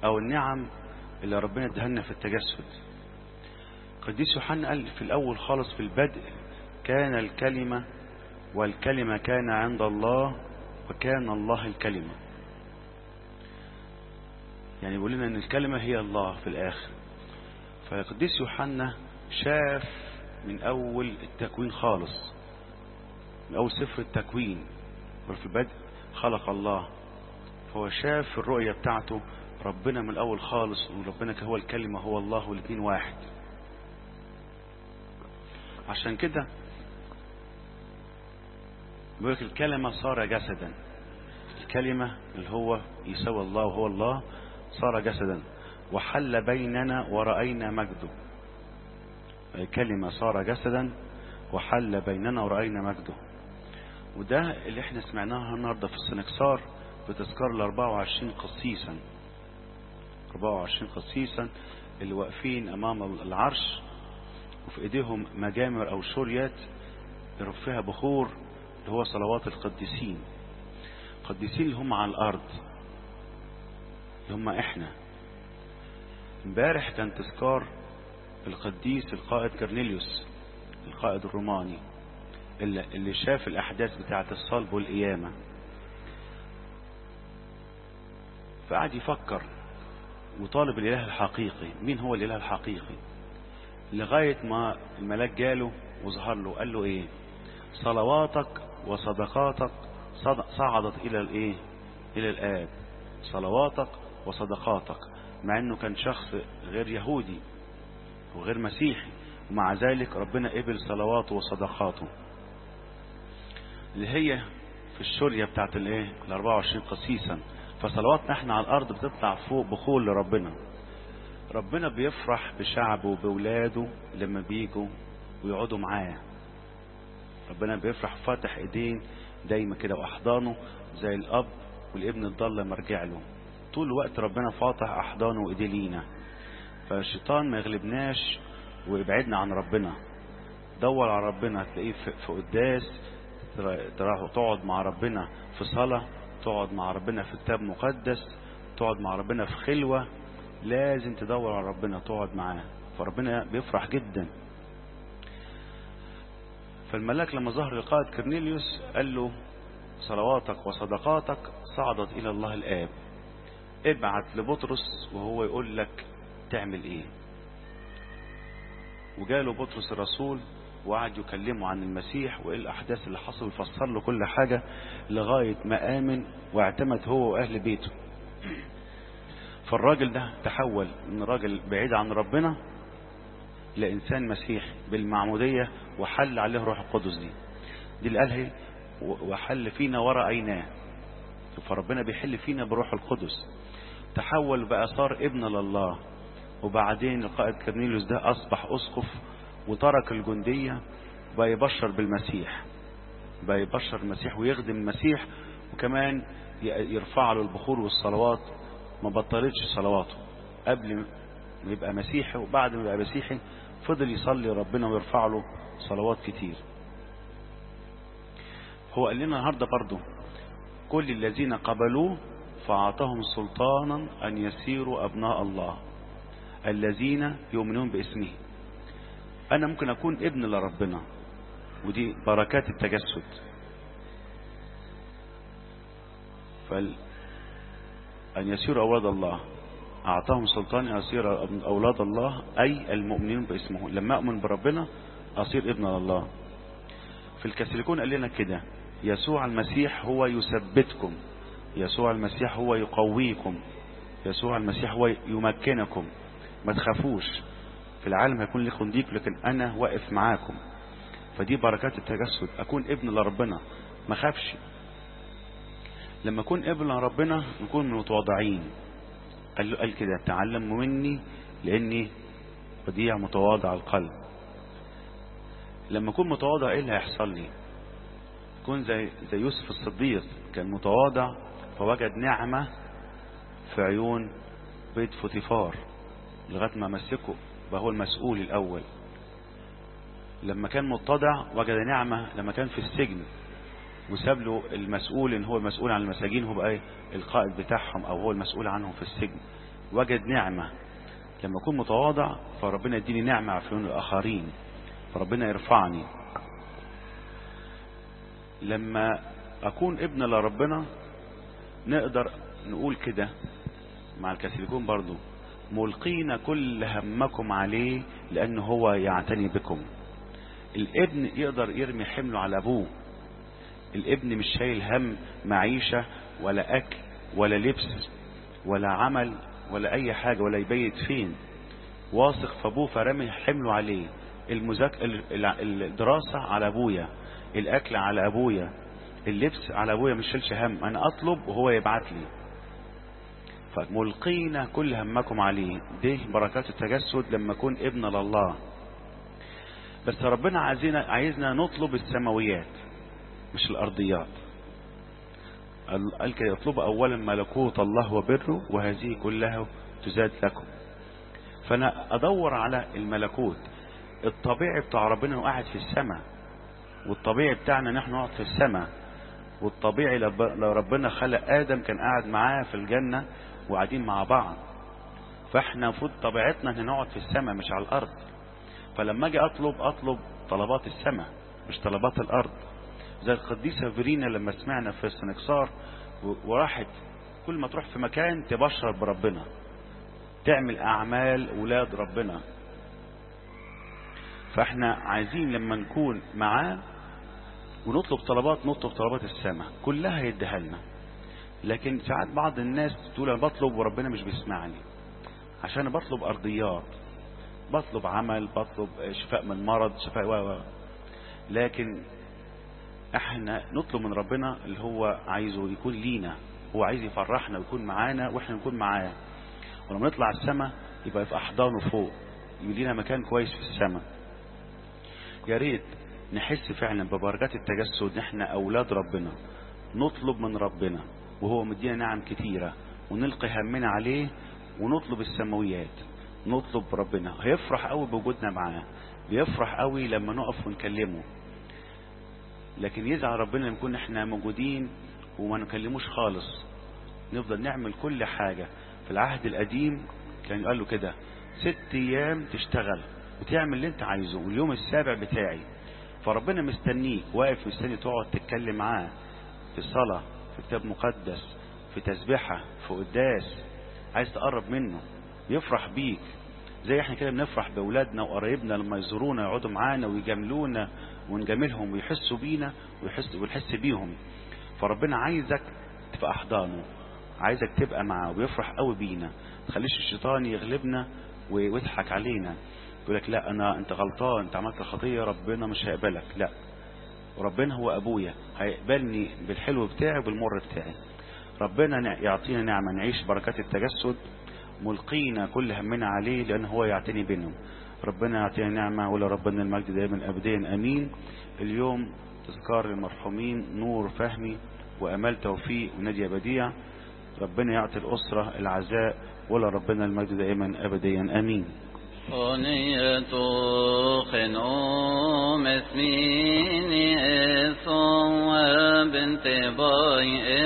او النعم اللي ربنا ادهلنا في التجسد قديس يوحنا قال في الاول خالص في البدء كان الكلمة والكلمة كان عند الله وكان الله الكلمة يعني يقول لنا ان الكلمة هي الله في الاخر فقديس يوحنا شاف من اول التكوين خالص من اول سفر التكوين وفي البدء خلق الله فهو شاف في الرؤية بتاعته ربنا من الاول خالص وربنا هو الكلمة هو الله والاثنين واحد عشان كده بيقول لك الكلمة صار جسدا الكلمة اللي هو يسوى الله وهو الله صار جسدا وحل بيننا ورأينا مجده الكلمة صار جسدا وحل بيننا ورأينا مجده وده اللي احنا سمعناها النهاردة في السنكسار في تذكار ال 24 قسيسا 24 قسيسا اللي واقفين امام العرش وفي ايديهم مجامر او شريات يرفها بخور اللي هو صلوات القديسين القديسين اللي هم على الارض اللي هم احنا امبارح كان تذكار القديس القائد كرنيليوس القائد الروماني اللي, اللي شاف الاحداث بتاعه الصلب والقيامه فقعد يفكر وطالب الاله الحقيقي مين هو الاله الحقيقي لغايه ما الملاك جاله وظهر له قال له ايه صلواتك وصدقاتك صعدت الى الايه الى الاب صلواتك وصدقاتك مع انه كان شخص غير يهودي وغير مسيحي ومع ذلك ربنا قبل صلواته وصدقاته اللي هي في الشرية بتاعت الايه ال 24 قسيسا فصلواتنا احنا على الارض بتطلع فوق بخول لربنا ربنا بيفرح بشعبه وبولاده لما بيجوا ويقعدوا معاه ربنا بيفرح فاتح ايدين دايما كده واحضانه زي الاب والابن الضال لما رجع له طول الوقت ربنا فاتح احضانه وايديه لينا فالشيطان ما يغلبناش ويبعدنا عن ربنا دور على ربنا تلاقيه في قداس تقعد مع ربنا في صلاة تقعد مع ربنا في كتاب مقدس تقعد مع ربنا في خلوة لازم تدور على ربنا تقعد معاه فربنا بيفرح جدا فالملاك لما ظهر لقائد كرنيليوس قال له صلواتك وصدقاتك صعدت إلى الله الآب ابعت لبطرس وهو يقول لك تعمل ايه وجاله بطرس الرسول وقعد يكلمه عن المسيح وايه الاحداث اللي حصل وفسر له كل حاجة لغاية ما امن واعتمد هو واهل بيته فالراجل ده تحول من راجل بعيد عن ربنا لانسان مسيحي بالمعمودية وحل عليه روح القدس دي دي اللي قالها وحل فينا ورأيناه فربنا بيحل فينا بروح القدس تحول بقى صار ابن لله وبعدين القائد كرنيليوس ده أصبح أسقف وترك الجندية بقى يبشر بالمسيح بقى يبشر المسيح ويخدم المسيح وكمان يرفع له البخور والصلوات ما بطلتش صلواته قبل ما يبقى مسيحي وبعد ما يبقى مسيحي فضل يصلي ربنا ويرفع له صلوات كتير هو قال لنا النهارده برضه كل الذين قبلوه فأعطاهم سلطانا أن يسيروا أبناء الله الذين يؤمنون باسمه أنا ممكن أكون ابن لربنا ودي بركات التجسد فال أن يسيروا أولاد الله أعطاهم سلطان أن يسير أولاد الله أي المؤمنين باسمه لما أؤمن بربنا أصير ابن لله في الكسلكون قال لنا كده يسوع المسيح هو يثبتكم يسوع المسيح هو يقويكم يسوع المسيح هو يمكنكم ما تخافوش في العالم هيكون لكم ضيق لكن انا واقف معاكم فدي بركات التجسد اكون ابن لربنا ما خافش لما اكون ابن لربنا نكون متواضعين قال له قال كده تعلموا مني لاني بديع متواضع القلب لما اكون متواضع ايه اللي هيحصل لي يكون زي زي يوسف الصديق كان متواضع فوجد نعمة في عيون بيت فوتيفار لغاية ما مسكه بقى هو المسؤول الأول لما كان متضع وجد نعمة لما كان في السجن وساب له المسؤول ان هو المسؤول عن المساجين هو بقى القائد بتاعهم او هو المسؤول عنهم في السجن وجد نعمة لما أكون متواضع فربنا يديني نعمة في عيون الآخرين فربنا يرفعني لما أكون ابن لربنا نقدر نقول كده مع الكاثوليكون برضو ملقين كل همكم عليه لأنه هو يعتني بكم الابن يقدر يرمي حمله على أبوه الابن مش شايل هم معيشة ولا أكل ولا لبس ولا عمل ولا أي حاجة ولا يبيت فين واثق في أبوه فرمي حمله عليه المذاك... الدراسة على أبويا الأكل على أبويا اللبس على أبويا مش شيلش هم أنا أطلب وهو يبعت لي فملقين كل همكم عليه دي بركات التجسد لما أكون ابن لله بس ربنا عايزنا عايزنا نطلب السماويات مش الأرضيات قال كده اطلبوا أولا ملكوت الله وبره وهذه كلها تزاد لكم فأنا أدور على الملكوت الطبيعي بتاع ربنا انه قاعد في السماء والطبيعي بتاعنا نحن نقعد في السماء والطبيعي لو ربنا خلق آدم كان قاعد معاه في الجنة وقاعدين مع بعض فاحنا المفروض طبيعتنا ان نقعد في السماء مش على الأرض فلما اجي اطلب اطلب طلبات السماء مش طلبات الأرض زي القديسة فيرينا لما سمعنا في السنكسار وراحت كل ما تروح في مكان تبشر بربنا تعمل أعمال أولاد ربنا فاحنا عايزين لما نكون معاه ونطلب طلبات نطلب طلبات السماء كلها يديها لنا لكن ساعات بعض الناس تقول انا بطلب وربنا مش بيسمعني عشان بطلب ارضيات بطلب عمل بطلب شفاء من مرض شفاء و لكن احنا نطلب من ربنا اللي هو عايزه يكون لينا هو عايز يفرحنا ويكون معانا واحنا نكون معاه ولما نطلع السماء يبقى في احضانه فوق يدينا مكان كويس في السماء يا ريت نحس فعلا ببركات التجسد احنا اولاد ربنا نطلب من ربنا وهو مدينا نعم كتيرة ونلقي همنا عليه ونطلب السماويات نطلب ربنا هيفرح قوي بوجودنا معاه بيفرح قوي لما نقف ونكلمه لكن يزعل ربنا لما نكون احنا موجودين وما نكلموش خالص نفضل نعمل كل حاجة في العهد القديم كان يقول له كده ست ايام تشتغل وتعمل اللي انت عايزه واليوم السابع بتاعي فربنا مستنيك واقف مستني تقعد تتكلم معاه في صلاة في كتاب مقدس في تسبيحة في قداس عايز تقرب منه يفرح بيك زي احنا كده بنفرح بأولادنا وقرايبنا لما يزورونا يقعدوا معانا ويجاملونا ونجاملهم ويحسوا بينا ويحس ونحس بيهم فربنا عايزك في أحضانه عايزك تبقى معاه ويفرح قوي بينا تخليش الشيطان يغلبنا ويضحك علينا يقول لك لا انا انت غلطان انت عملت خطيه ربنا مش هيقبلك لا وربنا هو ابويا هيقبلني بالحلو بتاعي وبالمر بتاعي ربنا يعطينا نعمه نعيش بركات التجسد ملقينا كل همنا عليه لان هو يعتني بينهم ربنا يعطينا نعمه ولا ربنا المجد دائما ابديا امين اليوم تذكار المرحومين نور فهمي وامال توفيق وناديه بديع ربنا يعطي الاسره العزاء ولا ربنا المجد دائما ابديا امين أنية خنوم اسميني اسم وبنت باي